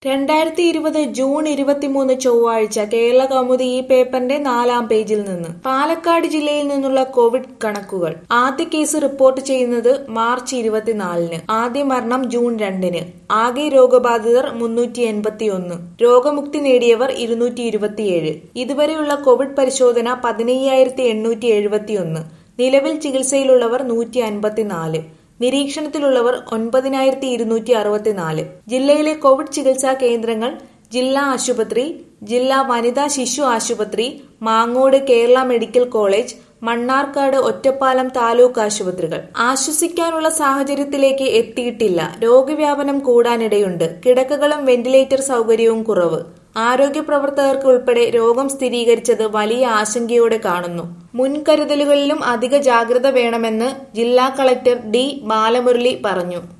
രണ്ടായിരത്തി ഇരുപത് ജൂൺ ഇരുപത്തിമൂന്ന് ചൊവ്വാഴ്ച കേരള കൗമുദി ഈ പേപ്പറിന്റെ നാലാം പേജിൽ നിന്ന് പാലക്കാട് ജില്ലയിൽ നിന്നുള്ള കോവിഡ് കണക്കുകൾ ആദ്യ കേസ് റിപ്പോർട്ട് ചെയ്യുന്നത് മാർച്ച് ഇരുപത്തിനാലിന് ആദ്യ മരണം ജൂൺ രണ്ടിന് ആകെ രോഗബാധിതർ മുന്നൂറ്റി എൺപത്തിയൊന്ന് രോഗമുക്തി നേടിയവർ ഇരുന്നൂറ്റി ഇരുപത്തിയേഴ് ഇതുവരെയുള്ള കോവിഡ് പരിശോധന പതിനയ്യായിരത്തി എണ്ണൂറ്റി എഴുപത്തിയൊന്ന് നിലവിൽ ചികിത്സയിലുള്ളവർ നൂറ്റി അൻപത്തിനാല് നിരീക്ഷണത്തിലുള്ളവർ ഒൻപതിനായിരത്തി ഇരുന്നൂറ്റി അറുപത്തിനാല് ജില്ലയിലെ കോവിഡ് ചികിത്സാ കേന്ദ്രങ്ങൾ ജില്ലാ ആശുപത്രി ജില്ലാ വനിതാ ശിശു ആശുപത്രി മാങ്ങോട് കേരള മെഡിക്കൽ കോളേജ് മണ്ണാർക്കാട് ഒറ്റപ്പാലം താലൂക്ക് ആശുപത്രികൾ ആശ്വസിക്കാനുള്ള സാഹചര്യത്തിലേക്ക് എത്തിയിട്ടില്ല രോഗവ്യാപനം കൂടാനിടയുണ്ട് കിടക്കകളും വെന്റിലേറ്റർ സൗകര്യവും കുറവ് ആരോഗ്യ പ്രവർത്തകർക്ക് ഉൾപ്പെടെ രോഗം സ്ഥിരീകരിച്ചത് വലിയ ആശങ്കയോടെ കാണുന്നു മുൻകരുതലുകളിലും അധിക ജാഗ്രത വേണമെന്ന് ജില്ലാ കളക്ടർ ഡി ബാലമുരളി പറഞ്ഞു